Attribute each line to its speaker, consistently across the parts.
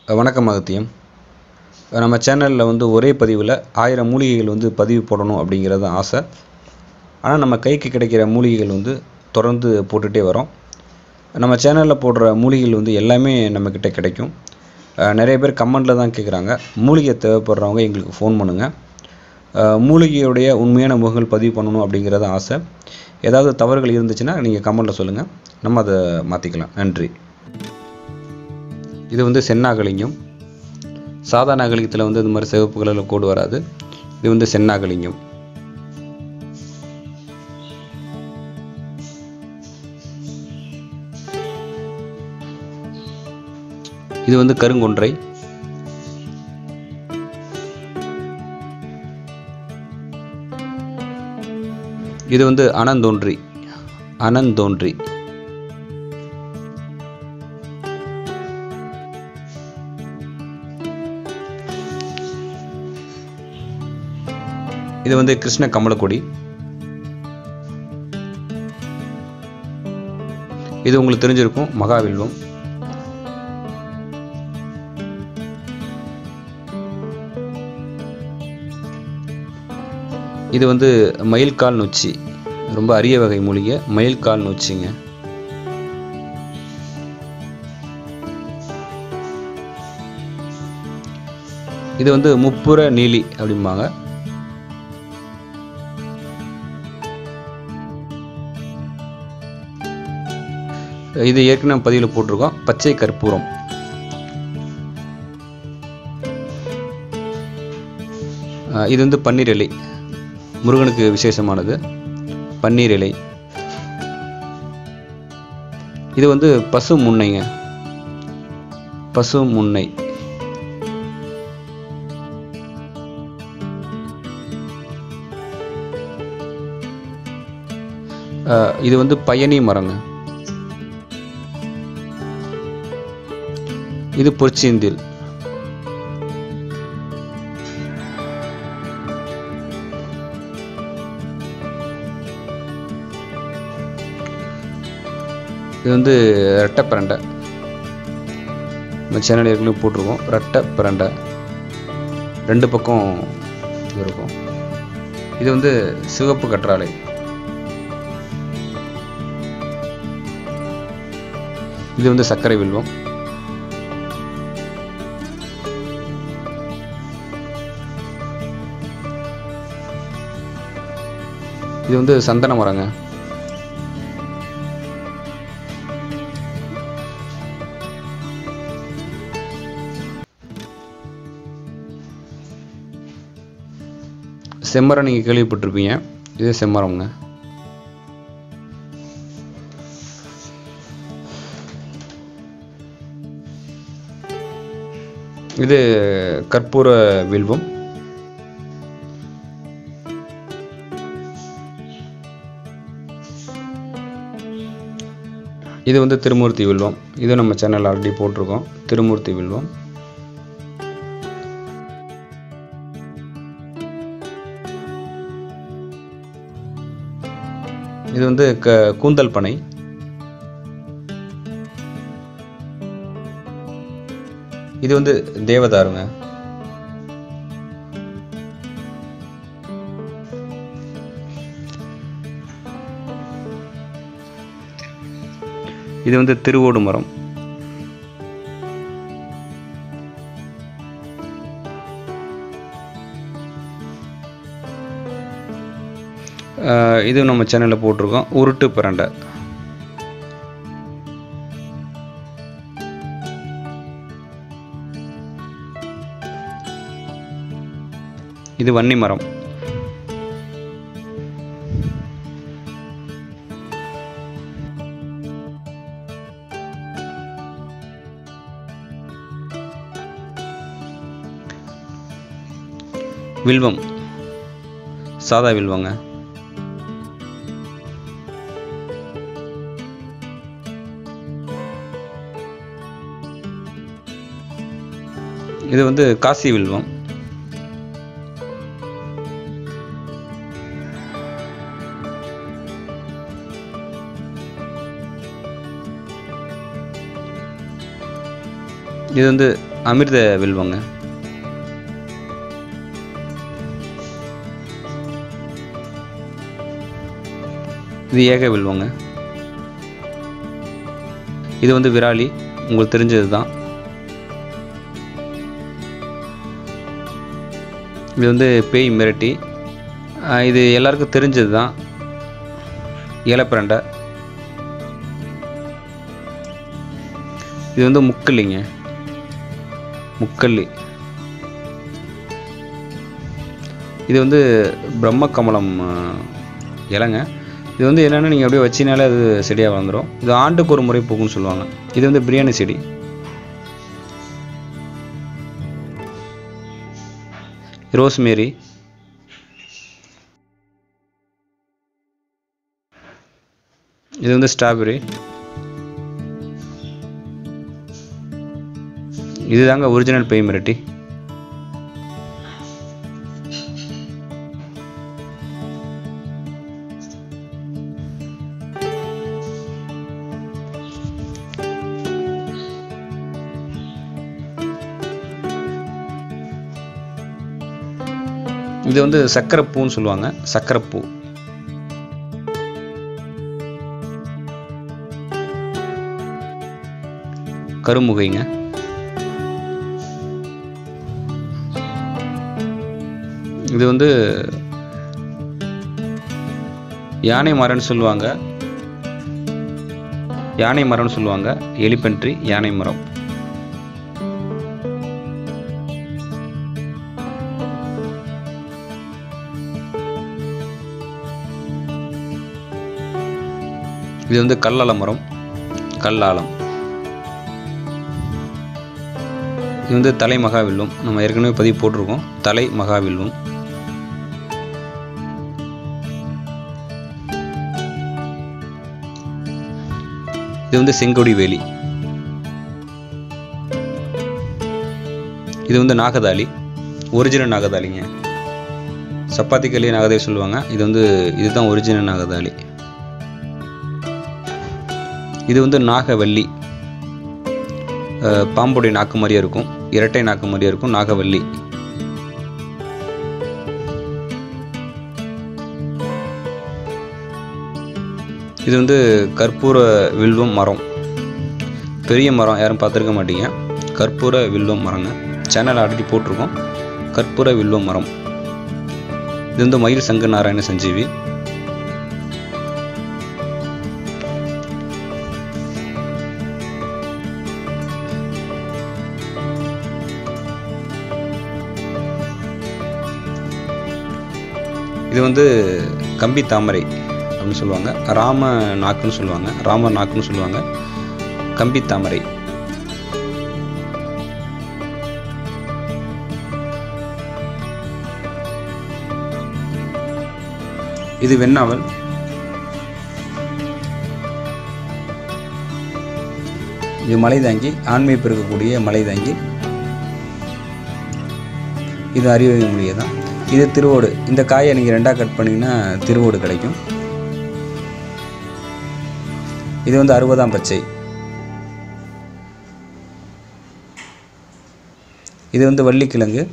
Speaker 1: வணக்கம் அகத்தியம் நம்ம சேனலில் வந்து ஒரே பதிவில் ஆயிரம் மூலிகைகள் வந்து பதிவு போடணும் அப்படிங்கிறது ஆசை ஆனால் நம்ம கைக்கு கிடைக்கிற மூலிகைகள் வந்து தொடர்ந்து போட்டுகிட்டே வரோம் நம்ம சேனலில் போடுற மூலிகைகள் வந்து எல்லாமே நம்மக்கிட்ட கிடைக்கும் அஹ் நிறைய பேர் கமெண்டில் தான் கேட்குறாங்க மூலிகை தேவைப்படுறவங்க எங்களுக்கு ஃபோன் பண்ணுங்கள் அஹ் மூலிகையுடைய உண்மையான முகங்கள் பதிவு பண்ணணும் அப்படிங்கிறது ஆசை ஏதாவது தவறுகள் இருந்துச்சுன்னா நீங்கள் கமெண்டில் சொல்லுங்கள் நம்ம அதை மாற்றிக்கலாம் நன்றி இது வந்து சென்னாகலிங்கம் சாதா நாகலிங்கத்தில் வந்து இந்த மாதிரி சிவப்பு கலரில் கோடு வராது இது வந்து சென்னாகலிங்கம் இது வந்து கருங்கொன்றை இது வந்து அனந்தோன்றி அனந்தோன்றி இது வந்து கிருஷ்ண கமலக்கொடி இது உங்களுக்கு தெரிஞ்சிருக்கும் மகாவில்வம் இது வந்து மயில்கால் நொச்சி ரொம்ப அரிய வகை மூலிகை மயில்கால் நொச்சிங்க இது வந்து முப்புற நீலி அப்படிம்பாங்க இது ஏற்கனவே பதிவில் போட்டிருக்கோம் பச்சை கற்பூரம் அஹ் இது வந்து பன்னீர் இலை முருகனுக்கு விசேஷமானது பன்னீர் இலை இது வந்து பசு முன்னைங்க பசு முன்னை அஹ் இது வந்து பயணி மரங்க இது பொற்சேந்தில் இது வந்து ரெட்டை பிரண்டை நம்ம சேனல் ஏற்கனவே போட்டிருக்கோம் ரெட்டை பிரண்டை ரெண்டு பக்கம் இது இருக்கும் இது வந்து சிவப்பு கற்றாழை இது வந்து சர்க்கரை வில்வம் இது வந்து சந்தன மரங்க செம்மரம் நீங்கள் கேள்விப்பட்டிருப்பீங்க இது செம்மரம்ங்க இது கற்பூர வில்வம் இது வந்து திருமூர்த்தி வில்வம் இது நம்ம சேனல் ஆல்ரெடி போட்டிருக்கோம் திருமூர்த்தி வில்வம் இது வந்து க கூந்தல் பனை இது வந்து தேவதாருங்க இது வந்து திருவோடு மரம் ஆஹ் இது நம்ம சேனலில் போட்டிருக்கோம் உருட்டு பிரண்டை இது வன்னி மரம் வில்வம் சாதா வில்வங்க இது வந்து காசி வில்வம் இது வந்து அமிர்த வில்வங்க இது ஏக வில்வங்க இது வந்து விராலி உங்களுக்கு தெரிஞ்சது தான் இது வந்து பேய் மிரட்டி ஆஹ் இது எல்லாருக்கும் தெரிஞ்சது தான் ஏலப்பிரண்டை இது வந்து முக்கல்லிங்க முக்கல்லி இது வந்து பிரம்ம கமலம் ஆஹ், இலைங்க இது வந்து என்னென்னா நீங்கள் அப்படியே வச்சினாலே அது செடியாக வளர்ந்துடும் இது ஆண்டுக்கு ஒரு முறை பூக்கும்னு சொல்லுவாங்க இது வந்து பிரியாணி செடி ரோஸ்மேரி இது வந்து ஸ்ட்ராபெரி இதுதாங்க ஒரிஜினல் பெய் மிரட்டி இது வந்து சக்கரைப்பூன்னு சொல்லுவாங்க சக்கரைப்பூ கருமுகைங்க இது வந்து யானை மரம்னு சொல்லுவாங்க யானை மரம்னு சொல்லுவாங்க எலிபென்ட்ரி யானை மரம் இது வந்து கல்லால மரம் கல்லாலம் இது வந்து தலை மகாவில்லும் நம்ம ஏற்கனவே பதிவு போட்டிருக்கோம் தலை மகாவில்லும் இது வந்து செங்கொடி வேலி இது வந்து நாகதாளி ஒரிஜினல் நாகதாளிங்க சப்பாத்தி களி நாகதாளி சொல்லுவாங்க இது வந்து இதுதான் ஒரிஜினல் நாகதாளி இது வந்து நாகவல்லி அஹ், பாம்புடைய நாக்கு மாதிரியே இருக்கும் இரட்டை நாக்கு மாதிரியே இருக்கும் நாகவல்லி இது வந்து கற்பூர வில்வம் மரம் பெரிய மரம் யாரும் பார்த்துருக்க மாட்டீங்க கற்பூர வில்வம் மரங்க சேனல் ஆல்ரெடி போட்டிருக்கோம் கற்பூர வில்வம் மரம் இது வந்து மயில் சங்க நாராயண சஞ்சீவி இது வந்து கம்பி தாமரை அப்படின்னு சொல்லுவாங்க ராம நாக்குன்னு சொல்லுவாங்க ராம நாக்குன்னு சொல்லுவாங்க கம்பி தாமரை இது வெண்ணாவல் இது மலை தாங்கி ஆண்மை பெருக்கக்கூடிய மலை தாங்கி இது அறிவகை மூலிகை தான் இது திருவோடு இந்த காயை நீங்கள் ரெண்டாக கட் பண்ணிங்கன்னா திருவோடு கிடைக்கும் இது வந்து அறுபதாம் பச்சை இது வந்து வள்ளிக்கிழங்கு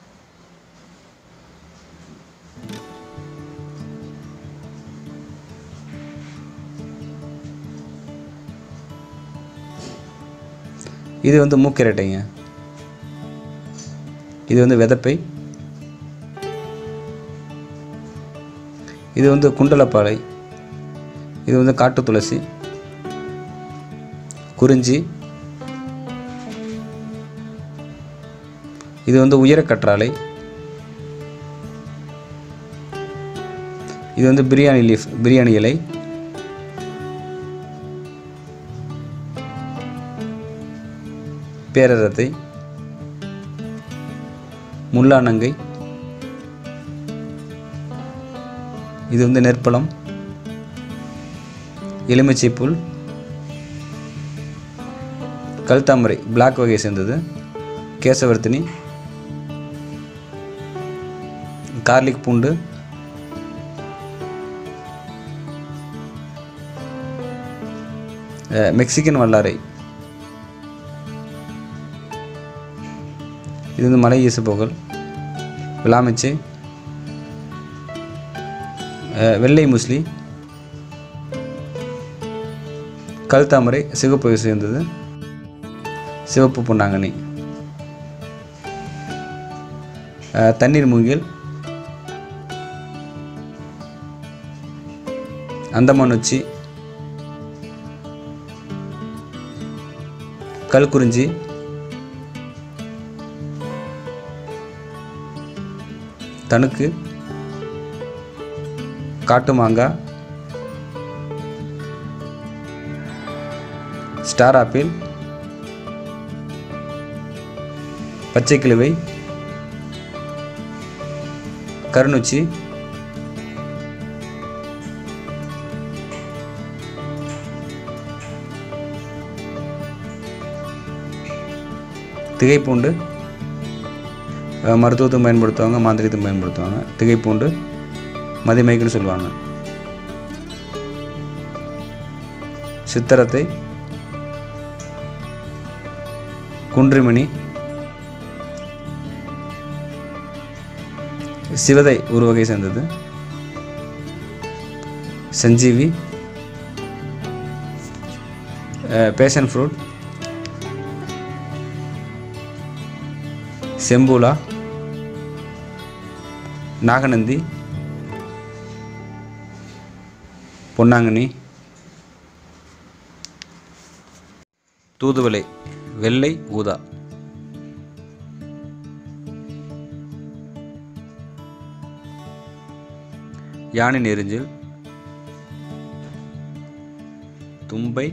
Speaker 1: இது வந்து மூக்கிரட்டைங்க இது வந்து விதப்பை இது வந்து குண்டலப்பாலை இது வந்து காட்டு துளசி குறிஞ்சி இது வந்து உயர கற்றாழை இது வந்து பிரியாணி லீஃப் பிரியாணி இலை பேரரத்தை முள்ளானங்கை இது வந்து நெற்பழம் எலுமிச்சை புல் கல்தாமரை பிளாக் வகையை சேர்ந்தது கேசவர்த்தினி கார்லிக் பூண்டு அஹ், மெக்சிகன் வல்லாரை இது வந்து மலை ஈசப்போகல் விளாமிச்சு அஹ், வெள்ளை முஸ்லி கல் தாமரை சிவப்பு சேர்ந்தது சிவப்பு பொன்னாங்கண்ணி அஹ், தண்ணீர் மூங்கில் அந்தமான் உச்சி கல்குறிஞ்சி தணுக்கு காட்டு மாங்காய் ஸ்டார் ஆப்பிள் பச்சை கிழுவை கருணுச்சி திகைப்பூண்டு அஹ், மருத்துவத்துக்கு பயன்படுத்துவாங்க மாந்திரிகத்துக்கு பயன்படுத்துவாங்க திகைப்பூண்டு மதிமைக்குன்னு சொல்லுவாங்க சித்திரத்தை குன்றிமணி சிவதை ஒரு வகை சேர்ந்தது சஞ்சீவி பேஷன் ஃப்ரூட் செம்பூலா நாகநந்தி பொன்னாங்கண்ணி தூதுவளை வெள்ளை ஊதா யானை நெரிஞ்சில் தும்பை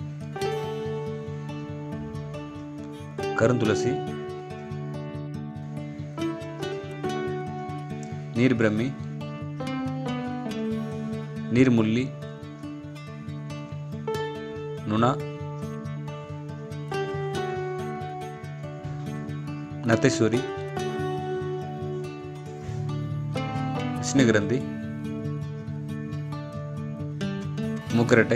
Speaker 1: கருந்துளசி நீர் பிரம்மி நீர்முள்ளி நுணா நத்தைசூரி விஷ்ணுகிரந்தி மூக்கரட்டை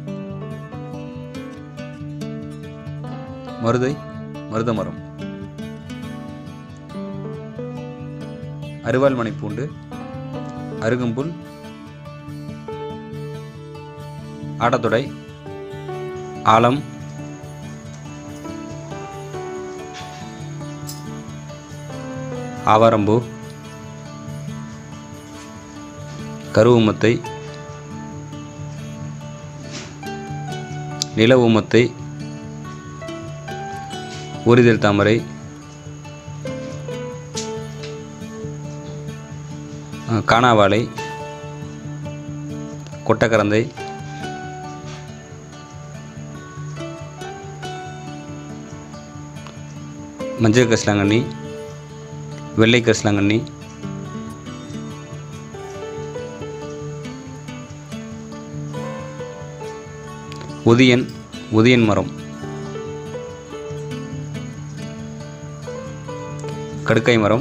Speaker 1: மருதை மருதமரம் அருவாள் மணிப்பூண்டு அருகம்புல் ஆடத்தொடை ஆலம் ஆவாரம்பூ கருவுமத்தை நில ஊமத்தை ஊரிதழ் தாமரை அஹ், காணாவாழை கொட்டக்கரந்தை மஞ்சள் கரிசலாங்கண்ணி வெள்ளை கரிசலாங்கண்ணி உதியன் உதியன் மரம் கடுக்கை மரம்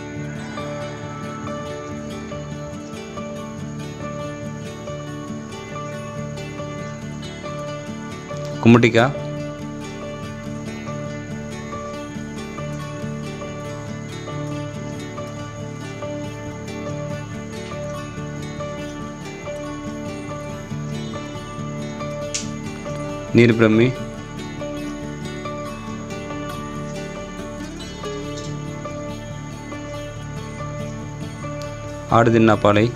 Speaker 1: கும்முட்டிக்காய் நீர் பிரம்மி ஆடு தின்னா பாலை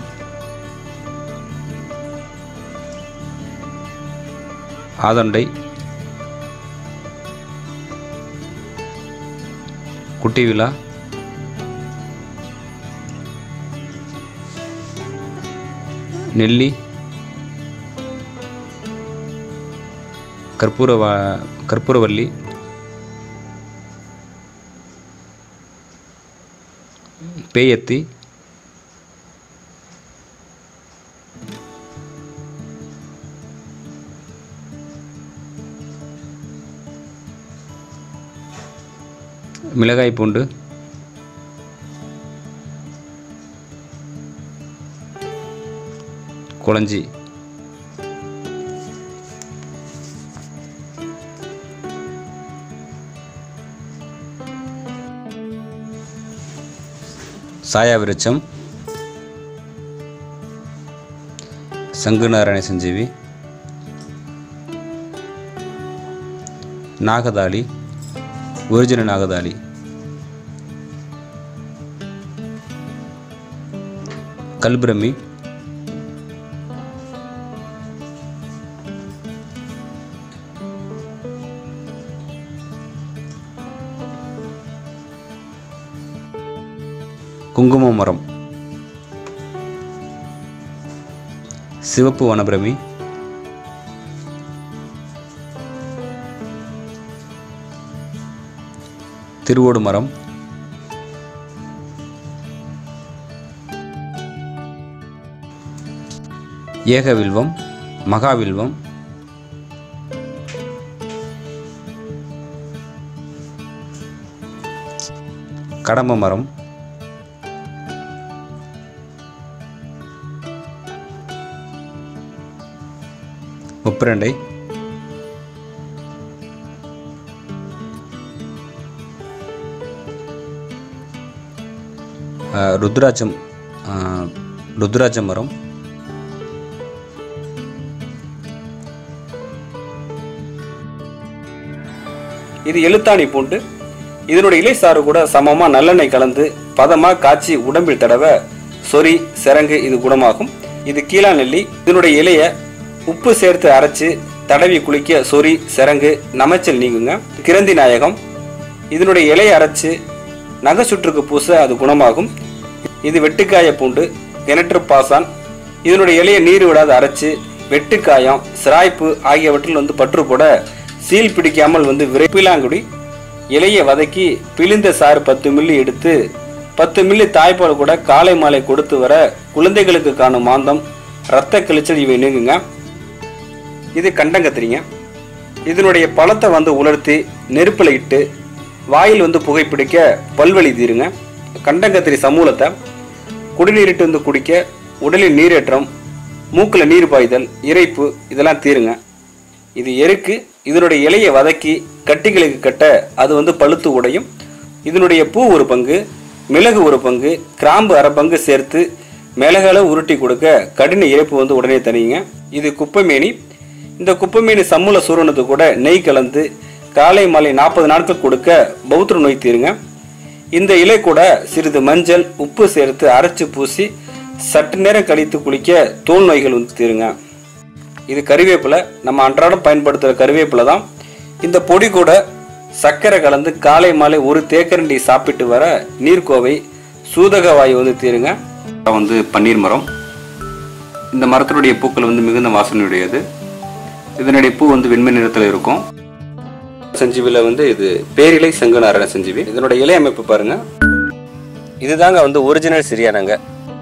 Speaker 1: ஆதண்டை குட்டி விழா நெல்லி கற்பூர வா கற்பூரவல்லி பேயத்தி மிளகாய் பூண்டு குளஞ்சி சாயா விருட்சம் சங்குநாராயண சஞ்சீவி நாகதாளி ஒரிஜினல் நாகதாளி கல்பிரமி குங்கும மரம் சிவப்பு வனபிரமி திருவோடு மரம் ஏகவில்வம் மகாவில்வம் கடம்ப மரம் முப்பிரண்டை அஹ், ருத்ராட்சம் அஹ், ருத்ராட்ச மரம்
Speaker 2: இது எழுத்தாணி பூண்டு இதனுடைய இலை சாறு கூட சமமா நல்லெண்ணெய் கலந்து பதமா காய்ச்சி உடம்பில் தடவ சொறி சிரங்கு இது குணமாகும் இது கீழா நெல்லி இதனுடைய இலைய உப்பு சேர்த்து அரைச்சு தடவி குளிக்க சொறி சிரங்கு நமைச்சல் நீங்குங்க கிரந்தி நாயகம் இதனுடைய இலையை அரைச்சு நகை சுற்றுக்கு பூச அது குணமாகும் இது வெட்டுக்காய பூண்டு கிணற்று பாசான் இதனுடைய இலையை நீர் விடாத அரைச்சு வெட்டுக்காயம் சிராய்ப்பு ஆகியவற்றில் வந்து பற்று போட சீல் பிடிக்காமல் வந்து விரைப்பிலாங்குடி இலையை வதக்கி பிழிந்த சாறு பத்து மில்லி எடுத்து பத்து மில்லி தாய்ப்பால் கூட காலை மாலை கொடுத்து வர குழந்தைகளுக்கு காணும் மாந்தம் இரத்த கிழிச்சல் இவை நீங்குங்க இது கண்டங்கத்திரிங்க இதனுடைய பழத்தை வந்து உலர்த்தி நெருப்பில் இட்டு வாயில் வந்து புகைப்பிடிக்க பல்வலி தீருங்க கண்டங்கத்திரி சமூலத்தை குடிநீரிட்டு வந்து குடிக்க உடலில் நீரேற்றம் மூக்கில் நீர் பாய்தல் இறைப்பு இதெல்லாம் தீருங்க இது எருக்கு இதனுடைய இலையை வதக்கி கட்டிகளுக்கு கட்ட அது வந்து பழுத்து உடையும் இதனுடைய பூ ஒரு பங்கு மிளகு ஒரு பங்கு கிராம்பு அரை பங்கு சேர்த்து மிளகால உருட்டி கொடுக்க கடின இறைப்பு வந்து உடனே தனியுங்க இது குப்பைமேனி இந்த குப்பைமேனி சம்மூல சூரணத்து கூட நெய் கலந்து காலை மாலை நாற்பது நாட்கள் கொடுக்க பௌத்திர நோய் தீருங்க இந்த இலை கூட சிறிது மஞ்சள் உப்பு சேர்த்து அரைச்சு பூசி சற்று நேரம் கழித்து குளிக்க தோல் நோய்கள் வந்து தீருங்க இது கறிவேப்பிலை நம்ம அன்றாடம் பயன்படுத்துகிற கறிவேப்பிலை தான் இந்த பொடி கூட சர்க்கரை கலந்து காலை மாலை ஒரு தேக்கரண்டி சாப்பிட்டு வர நீர்க்கோவை சூதக வாயு வந்து தீருங்க வந்து பன்னீர் மரம் இந்த மரத்தினுடைய பூக்கள் வந்து மிகுந்த வாசனையுடையது இதனுடைய பூ வந்து வெண்மை நிறத்தில் இருக்கும் சஞ்சீவியில் வந்து இது பேரிலை செங்கநாராயண சஞ்சீவி இதனுடைய இலை அமைப்பு பாருங்க இதுதாங்க வந்து ஒரிஜினல் சிரியானங்க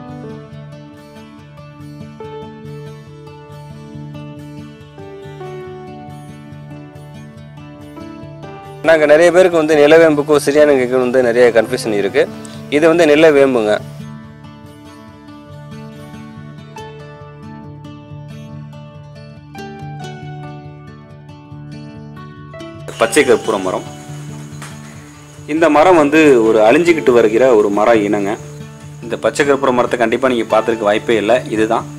Speaker 2: நாங்கள் நிறைய பேருக்கு வந்து நிலவேம்புக்கும் சிரியானங்கைக்கும் வந்து நிறைய கன்ஃபியூஷன் இருக்கு இது வந்து நிலவேம்புங்க பச்சை கற்பூர மரம் இந்த மரம் வந்து ஒரு அழிஞ்சிக்கிட்டு வருகிற ஒரு மரம் இனங்க இந்த பச்சை கற்பூர மரத்தை கண்டிப்பாக நீங்கள் பார்த்துருக்க வாய்ப்பே இல்லை இதுதான்